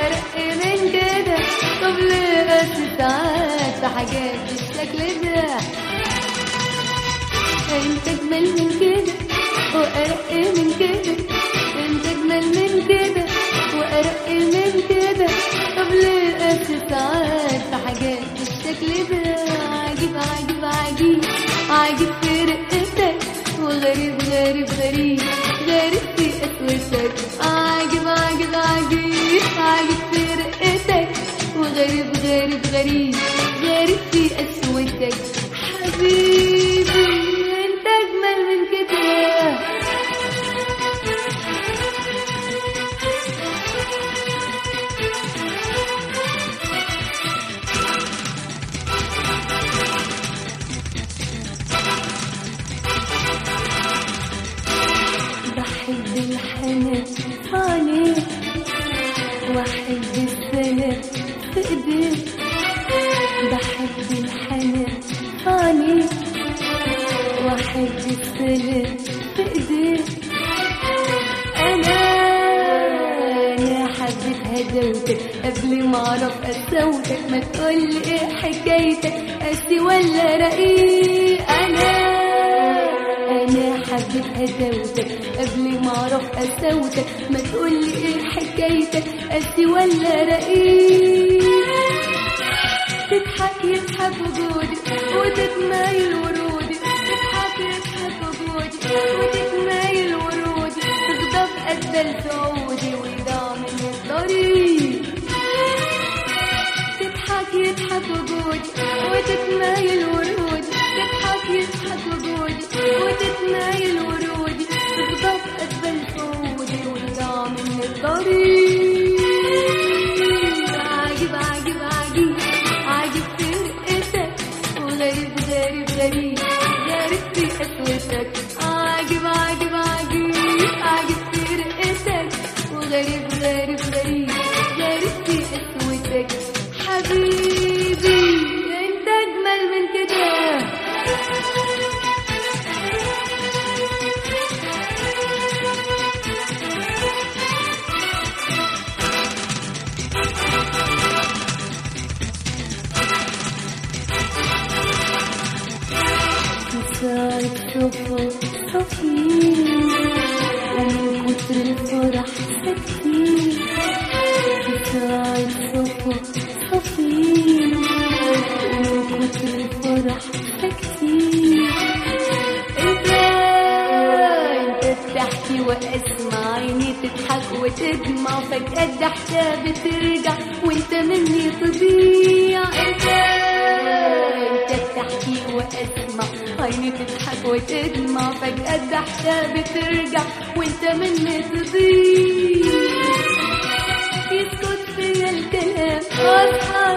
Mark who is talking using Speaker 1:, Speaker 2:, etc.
Speaker 1: وأرق من كده طب ليه بس ساعات في حاجات بالشكل ده انت اجمل من كده وارق من كده انت اجمل من كده وارق من كده طب ليه قاسي ساعات في حاجات بالشكل ده عجيب عجيب عجيب عجيب في رقتك وغريب غريب غريب غريب في قسوتك عجيب عجيب عجيب عجيب في رقتك وغريب غريب غريب غريب في قسوتك حبيبي انت اجمل من كده بحب الحنان عليك واحب السلام في ايديك بحب الحنان عليك واحب السلام في ايديك انا انا حبيت هدوتك قبل ما اعرف قسوتك ما تقولي ايه حكايتك قاسي ولا رقيق انا انا حبيت هدوتك قبل ما اعرف قسوتك ما تقولي ايه حكايتك قاسي ولا رقيق تضحك يضحك وجودي وتتمايل ورودي تضحك يضحك وجودي وتتمايل ورودي تغضب قد السعودي ويضاع من الطريق تضحك يضحك وجودي وتتمايل ورودي تضحك يضحك وجودي وتتمايل ورودي تغضب قد السعودي ويضاع من الطريق عجيب عجيب عجيب عجيب في رقتك وغريب غريب غريب غريب في قسوتك عجيب عجيب عجيب عجيب في رقتك وغريب غريب غريب غريب في قسوتك حبيبي انت اجمل من كده ساعة صفا صفين ومن كتر الفرح ساكتين ساعة صفا صفين ومن كتر الفرح ساكتين انت انت بتحكي واسمع عيني تضحك وتدمع فجأة الضحكة بترجع وانت مني تضيع انت انت بتحكي واسمع عيني تضحك وتدمع فجأة الضحكة بترجع وانت مني تضيع يسكت فيا الكلام اصحى